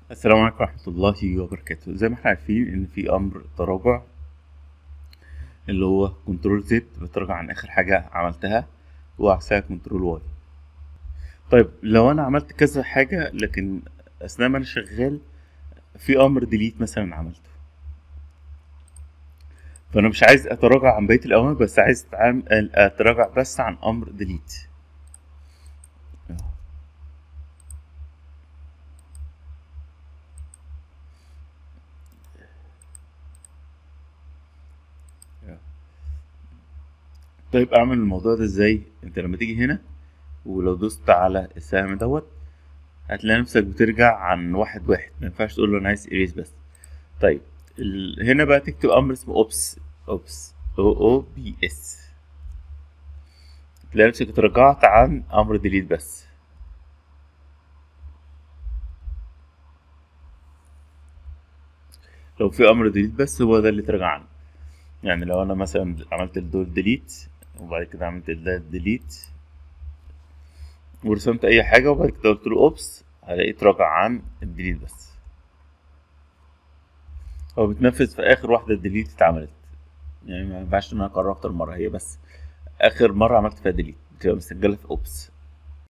السلام عليكم ورحمة الله وبركاته زي ما احنا عارفين ان في امر تراجع اللي هو كنترول زد بتراجع عن اخر حاجة عملتها وعكسها كنترول واي طيب لو انا عملت كذا حاجة لكن اثناء ما انا شغال في امر ديليت مثلا عملته فانا مش عايز اتراجع عن بقية الاوامر بس عايز أتعام- اتراجع بس عن امر ديليت طيب اعمل الموضوع ده ازاي انت لما تيجي هنا ولو دوست على السهم دوت هتلاقي نفسك بترجع عن واحد واحد ما ينفعش تقول له انا عايز اريز بس طيب ال... هنا بقى تكتب امر اسمه اوبس اوبس او او بي اس تلاقي نفسك اتراجعت عن امر ديليت بس لو في امر ديليت بس هو ده اللي تراجع عنه يعني لو انا مثلا عملت الدول ديليت وبعد كده عملت ده ديليت ورسمت اي حاجه وبعد كده قلت له اوبس هلاقيه تراجع عن الديليت بس هو بتنفذ في اخر واحده ديليت اتعملت يعني ما ينفعش ان انا اكرر اكتر مره هي بس اخر مره عملت فيها ديليت بتبقى مسجله في اوبس